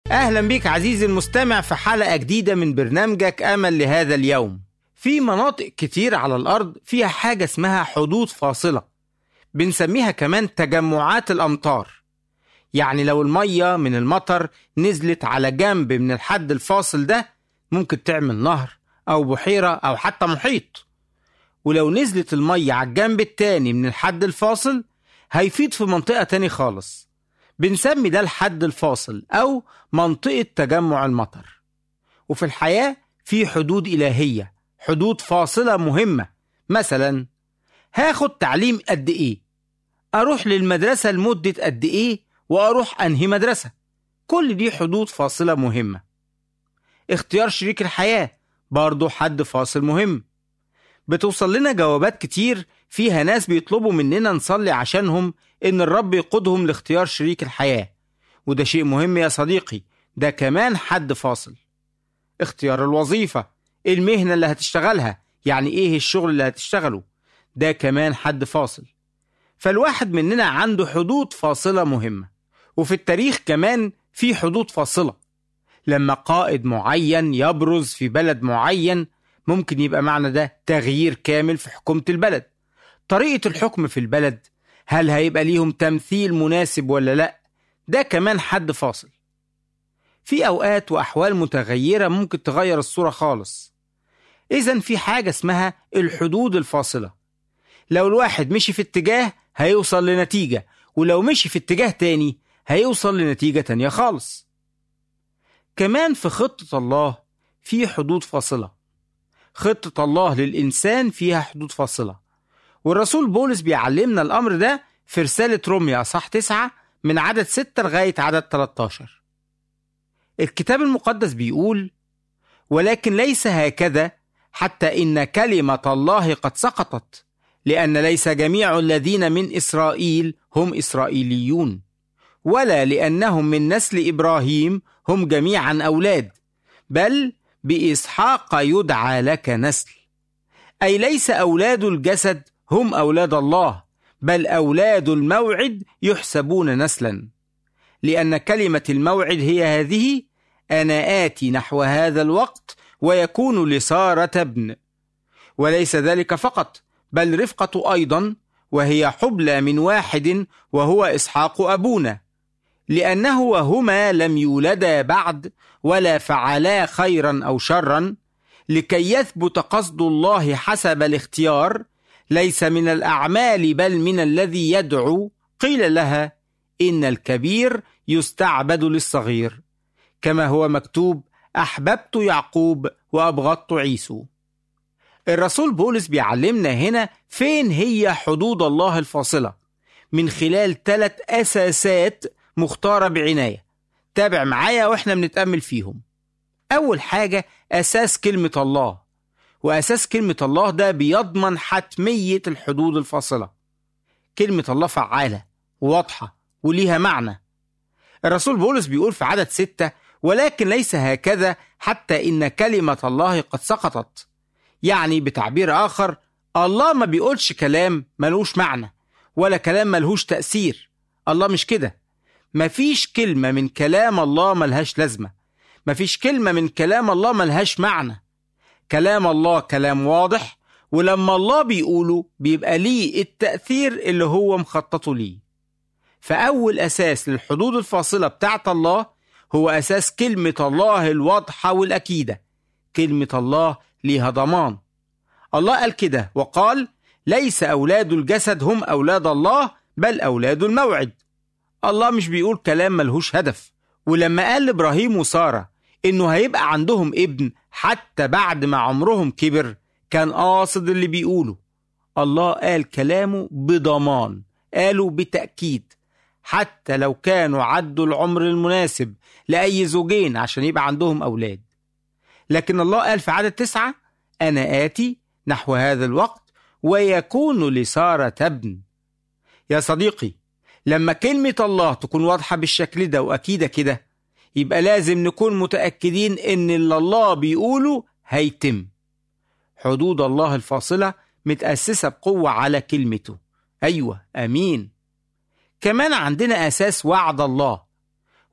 أهلا بك عزيزي المستمع في حلقة جديدة من برنامجك أمل لهذا اليوم في مناطق كتير على الأرض فيها حاجة اسمها حدود فاصلة بنسميها كمان تجمعات الأمطار يعني لو المية من المطر نزلت على جنب من الحد الفاصل ده ممكن تعمل نهر أو بحيرة أو حتى محيط ولو نزلت المية على الجنب التاني من الحد الفاصل هيفيض في منطقة تاني خالص بنسمي ده الحد الفاصل أو منطقة تجمع المطر وفي الحياة في حدود إلهية حدود فاصلة مهمة مثلا هاخد تعليم قد إيه أروح للمدرسة لمدة قد إيه وأروح أنهي مدرسة كل دي حدود فاصلة مهمة اختيار شريك الحياة برضه حد فاصل مهم بتوصل لنا جوابات كتير فيها ناس بيطلبوا مننا نصلي عشانهم إن الرب يقودهم لاختيار شريك الحياة وده شيء مهم يا صديقي ده كمان حد فاصل اختيار الوظيفة المهنة اللي هتشتغلها يعني إيه الشغل اللي هتشتغله ده كمان حد فاصل فالواحد مننا عنده حدود فاصلة مهمة وفي التاريخ كمان في حدود فاصلة لما قائد معين يبرز في بلد معين ممكن يبقى معنى ده تغيير كامل في حكومة البلد طريقة الحكم في البلد هل هيبقى ليهم تمثيل مناسب ولا لا ده كمان حد فاصل في أوقات وأحوال متغيرة ممكن تغير الصورة خالص إذا في حاجة اسمها الحدود الفاصلة لو الواحد مشي في اتجاه هيوصل لنتيجة ولو مشي في اتجاه تاني هيوصل لنتيجة تانية خالص كمان في خطة الله في حدود فاصلة خطة الله للإنسان فيها حدود فاصلة والرسول بولس بيعلمنا الأمر ده في رسالة روميا أصح 9 من عدد 6 لغاية عدد 13 الكتاب المقدس بيقول ولكن ليس هكذا حتى إن كلمة الله قد سقطت لأن ليس جميع الذين من إسرائيل هم إسرائيليون ولا لأنهم من نسل إبراهيم هم جميعا أولاد بل بإسحاق يدعى لك نسل أي ليس أولاد الجسد هم أولاد الله بل أولاد الموعد يحسبون نسلا لأن كلمة الموعد هي هذه أنا آتي نحو هذا الوقت ويكون لسارة ابن وليس ذلك فقط بل رفقة أيضا وهي حبلى من واحد وهو إسحاق أبونا لأنه وهما لم يولدا بعد ولا فعلا خيرا أو شرا لكي يثبت قصد الله حسب الاختيار ليس من الأعمال بل من الذي يدعو قيل لها إن الكبير يستعبد للصغير كما هو مكتوب أحببت يعقوب وأبغضت عيسو الرسول بولس بيعلمنا هنا فين هي حدود الله الفاصلة من خلال ثلاث أساسات مختارة بعناية تابع معايا وإحنا بنتأمل فيهم أول حاجة أساس كلمة الله وأساس كلمة الله ده بيضمن حتمية الحدود الفاصلة كلمة الله فعالة وواضحة وليها معنى الرسول بولس بيقول في عدد ستة ولكن ليس هكذا حتى إن كلمة الله قد سقطت يعني بتعبير آخر الله ما بيقولش كلام ملوش معنى ولا كلام ملهوش تأثير الله مش كده مفيش كلمة من كلام الله ملهاش لازمة مفيش كلمة من كلام الله ملهاش معنى كلام الله كلام واضح ولما الله بيقوله بيبقى ليه التأثير اللي هو مخططه ليه فأول أساس للحدود الفاصلة بتاعت الله هو أساس كلمة الله الواضحة والأكيدة كلمة الله ليها ضمان الله قال كده وقال ليس أولاد الجسد هم أولاد الله بل أولاد الموعد الله مش بيقول كلام ملهوش هدف ولما قال لإبراهيم وسارة إنه هيبقى عندهم ابن حتى بعد ما عمرهم كبر كان قاصد اللي بيقوله الله قال كلامه بضمان قالوا بتأكيد حتى لو كانوا عدوا العمر المناسب لأي زوجين عشان يبقى عندهم أولاد لكن الله قال في عدد تسعة أنا آتي نحو هذا الوقت ويكون لسارة ابن يا صديقي لما كلمة الله تكون واضحة بالشكل ده وأكيدة كده يبقى لازم نكون متأكدين إن اللي الله بيقوله هيتم حدود الله الفاصلة متأسسة بقوة على كلمته أيوة أمين كمان عندنا أساس وعد الله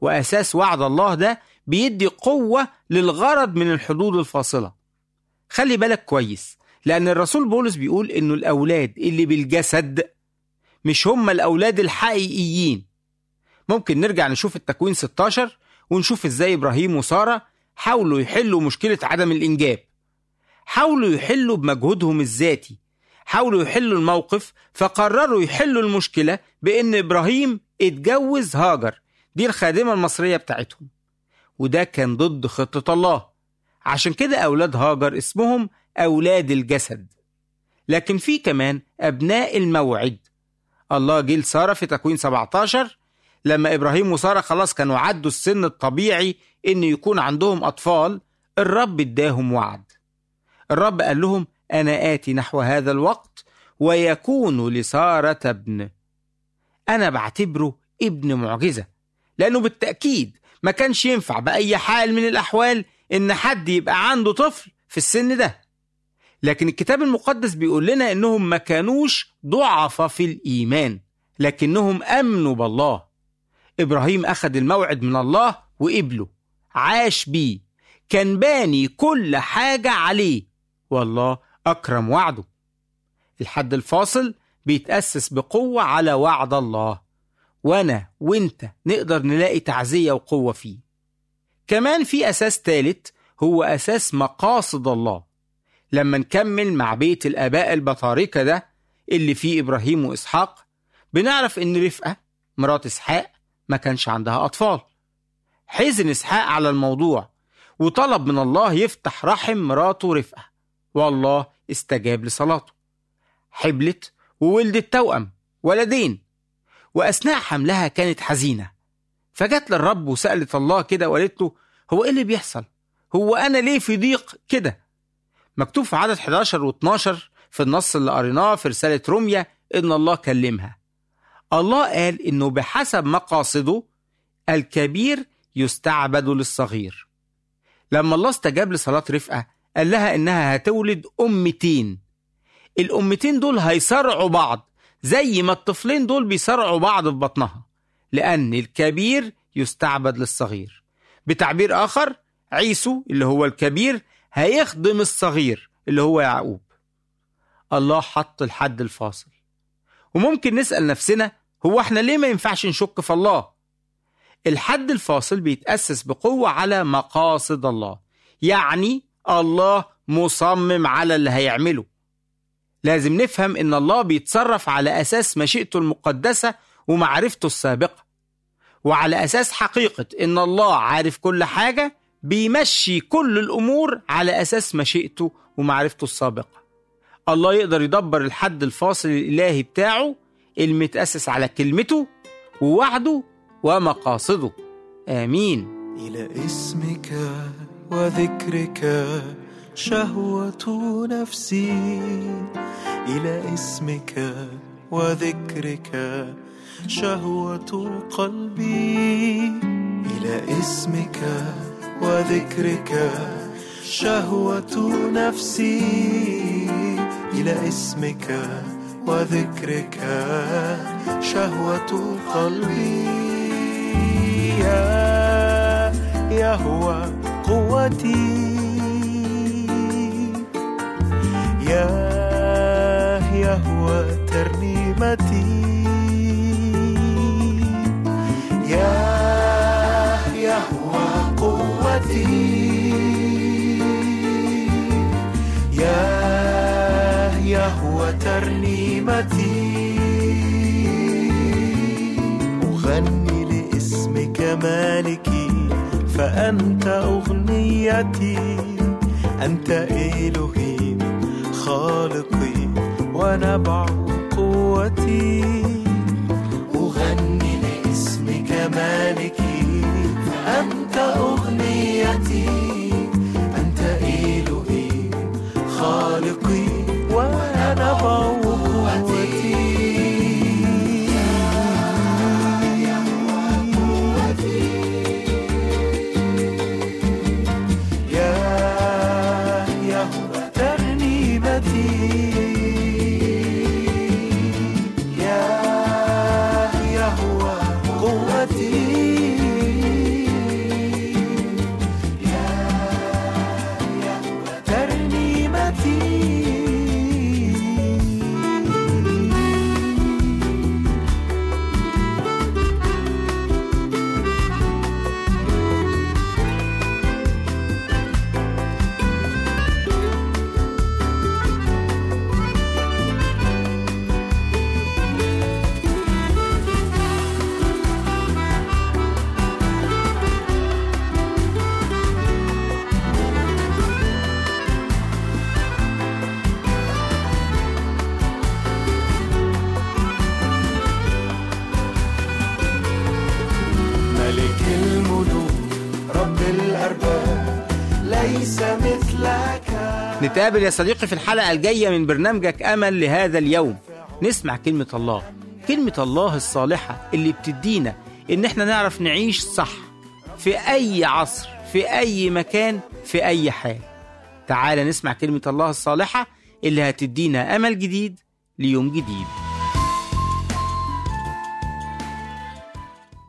وأساس وعد الله ده بيدي قوة للغرض من الحدود الفاصلة خلي بالك كويس لأن الرسول بولس بيقول إنه الأولاد اللي بالجسد مش هم الأولاد الحقيقيين ممكن نرجع نشوف التكوين 16 ونشوف إزاي إبراهيم وسارة حاولوا يحلوا مشكلة عدم الإنجاب حاولوا يحلوا بمجهودهم الذاتي حاولوا يحلوا الموقف فقرروا يحلوا المشكلة بإن إبراهيم اتجوز هاجر دي الخادمة المصرية بتاعتهم وده كان ضد خطة الله عشان كده أولاد هاجر اسمهم أولاد الجسد لكن في كمان أبناء الموعد الله جه لسارة في تكوين 17 لما إبراهيم وسارة خلاص كانوا عدوا السن الطبيعي إن يكون عندهم أطفال الرب اداهم وعد الرب قال لهم أنا آتي نحو هذا الوقت ويكون لسارة ابن أنا بعتبره ابن معجزة لأنه بالتأكيد ما كانش ينفع بأي حال من الأحوال إن حد يبقى عنده طفل في السن ده لكن الكتاب المقدس بيقول لنا إنهم ما كانوش ضعفة في الإيمان لكنهم أمنوا بالله إبراهيم أخذ الموعد من الله وقبله عاش بيه كان باني كل حاجة عليه والله أكرم وعده الحد الفاصل بيتأسس بقوة على وعد الله وأنا وإنت نقدر نلاقي تعزية وقوة فيه كمان في أساس ثالث هو أساس مقاصد الله لما نكمل مع بيت الآباء البطاركة ده اللي فيه إبراهيم وإسحاق بنعرف إن رفقة مرات إسحاق ما كانش عندها أطفال حزن إسحاق على الموضوع وطلب من الله يفتح رحم مراته رفقة والله استجاب لصلاته حبلت وولدت توأم ولدين وأثناء حملها كانت حزينة فجت للرب وسألت الله كده وقالت له هو إيه اللي بيحصل؟ هو أنا ليه في ضيق كده؟ مكتوب في عدد 11 و12 في النص اللي قريناه في رسالة روميا إن الله كلمها الله قال إنه بحسب مقاصده الكبير يستعبد للصغير لما الله استجاب لصلاة رفقة قال لها إنها هتولد أمتين الأمتين دول هيصارعوا بعض زي ما الطفلين دول بيصارعوا بعض في بطنها لأن الكبير يستعبد للصغير بتعبير آخر عيسو اللي هو الكبير هيخدم الصغير اللي هو يعقوب الله حط الحد الفاصل وممكن نسأل نفسنا هو احنا ليه ما ينفعش نشك في الله الحد الفاصل بيتأسس بقوة على مقاصد الله يعني الله مصمم على اللي هيعمله لازم نفهم ان الله بيتصرف على اساس مشيئته المقدسه ومعرفته السابقه وعلى اساس حقيقه ان الله عارف كل حاجه بيمشي كل الامور على اساس مشيئته ومعرفته السابقه الله يقدر يدبر الحد الفاصل الالهي بتاعه المتاسس على كلمته ووعده ومقاصده امين إلى اسمك وذكرك شهوة نفسي إلى اسمك وذكرك شهوة قلبي إلى اسمك وذكرك شهوة نفسي إلى اسمك وذكرك شهوة قلبي يا يهوى قوتي يا يهوى ترنيمتي يا يهوى قوتي يا يهوى ترنيمتي أغني لاسمك مالكي فأنت أغنيتي أنت إلهي خالقي ونبع قوتي أغني لاسمك مالكي فأنت أغنيتي أنت إلهي خالقي ونبع قوتي يا يهوى ترنيمتي يا يهوى قوتي الأرباب ليس مثلك نتقابل يا صديقي في الحلقة الجاية من برنامجك أمل لهذا اليوم نسمع كلمة الله كلمة الله الصالحة اللي بتدينا إن إحنا نعرف نعيش صح في أي عصر في أي مكان في أي حال تعال نسمع كلمة الله الصالحة اللي هتدينا أمل جديد ليوم جديد